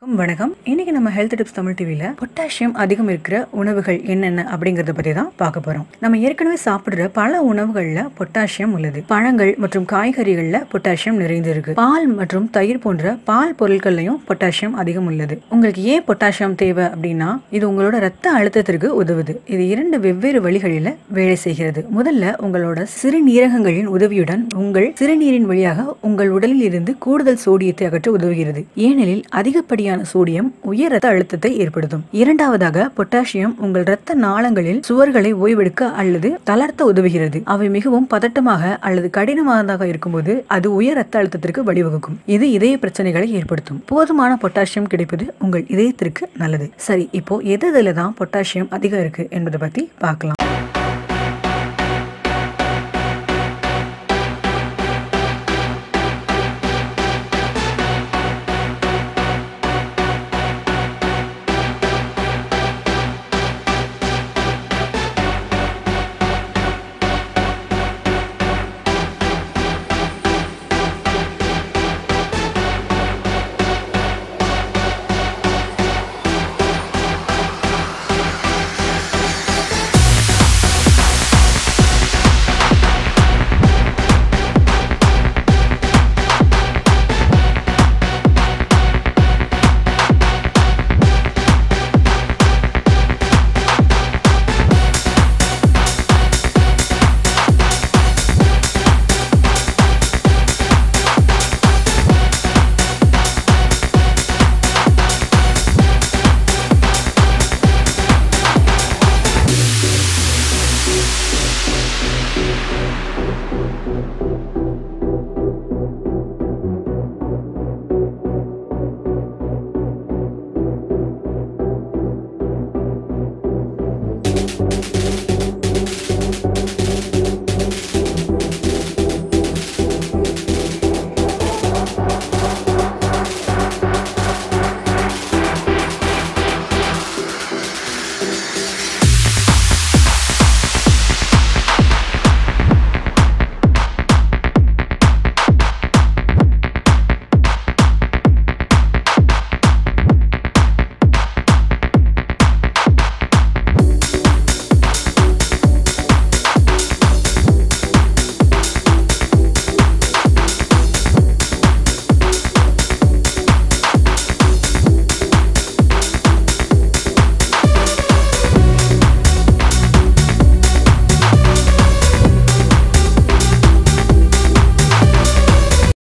வணக்கம் இன்னைக்கு நம்ம ஹெல்த் டிப்ஸ் தமிழ் டிவியில் பொட்டாசியம் அதிகம் இருக்கிற உணவுகள் என்னென்ன அப்படிங்கறத பத்தி தான் பார்க்க போறோம் நம்ம ஏற்கனவே சாப்பிடுற பல உணவுகள்ல பொட்டாசியம் உள்ளது பழங்கள் மற்றும் காய்கறிகள்ல பொட்டாசியம் நிறைந்து இருக்கு பால் மற்றும் தயிர் போன்ற பால் பொருட்கள்லயும் பொட்டாசியம் அதிகம் உள்ளது உங்களுக்கு ஏன் பொட்டாசியம் தேவை அப்படின்னா இது உங்களோட ரத்த அழுத்தத்திற்கு உதவுது இது இரண்டு வெவ்வேறு வழிகளில வேலை செய்கிறது முதல்ல உங்களோட சிறுநீரகங்களின் உதவியுடன் உங்கள் சிறுநீரின் வழியாக உங்கள் உடலில் இருந்து கூடுதல் சோடியத்தை அகற்ற உதவுகிறது ஏனெனில் அதிகப்படியான சோடியம் உயர் ரத்த அழுத்தத்தை ஏற்படுத்தும் இரண்டாவதாக பொட்டாசியம் உங்கள் இரத்த நாளங்களில் சுவர்களை ஓய்வெடுக்க அல்லது தளர்த்த உதவுகிறது அவை மிகவும் பதட்டமாக அல்லது கடினமானதாக இருக்கும்போது அது உயர் ரத்த அழுத்தத்திற்கு வழிவகுக்கும் இது இதய பிரச்சனைகளை ஏற்படுத்தும் போதுமான பொட்டாசியம் கிடைப்பது உங்கள் இதயத்திற்கு நல்லது சரி இப்போ எது இதில் தான் பொட்டாசியம் அதிகம் இருக்கு என்பதை பத்தி பார்க்கலாம்